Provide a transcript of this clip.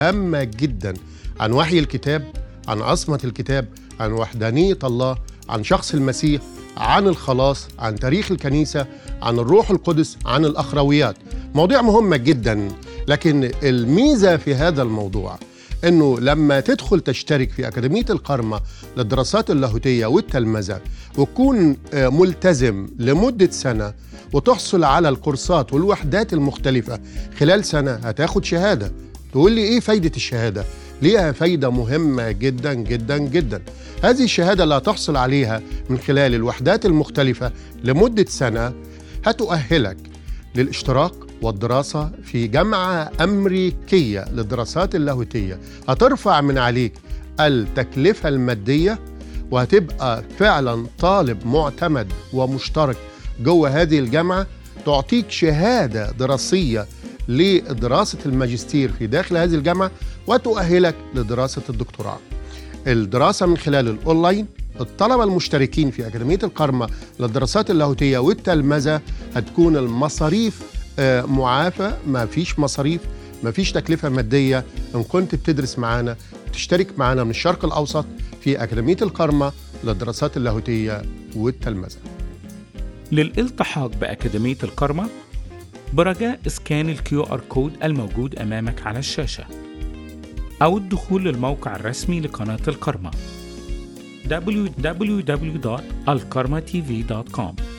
هامة جدا عن وحي الكتاب عن عصمة الكتاب عن وحدانية الله عن شخص المسيح عن الخلاص عن تاريخ الكنيسة عن الروح القدس عن الأخرويات مواضيع مهمة جدا لكن الميزة في هذا الموضوع انه لما تدخل تشترك في اكاديميه القرمه للدراسات اللاهوتيه والتلمذه وتكون آه، ملتزم لمده سنه وتحصل على الكورسات والوحدات المختلفه خلال سنه هتاخد شهاده تقول لي ايه فايده الشهاده ليها فايده مهمه جدا جدا جدا هذه الشهاده اللي هتحصل عليها من خلال الوحدات المختلفه لمده سنه هتؤهلك للاشتراك والدراسة في جامعة أمريكية للدراسات اللاهوتية هترفع من عليك التكلفة المادية وهتبقى فعلا طالب معتمد ومشترك جوه هذه الجامعة تعطيك شهادة دراسية لدراسة الماجستير في داخل هذه الجامعة وتؤهلك لدراسة الدكتوراه الدراسة من خلال الأونلاين الطلبة المشتركين في أكاديمية القرمة للدراسات اللاهوتية والتلمذة هتكون المصاريف آه، معافى ما فيش مصاريف ما فيش تكلفة مادية إن كنت بتدرس معانا تشترك معانا من الشرق الأوسط في أكاديمية القرمة للدراسات اللاهوتية والتلمذة للالتحاق بأكاديمية الكرمة برجاء اسكان الكيو ار كود الموجود أمامك على الشاشة أو الدخول للموقع الرسمي لقناة الكرمة www.alkarmatv.com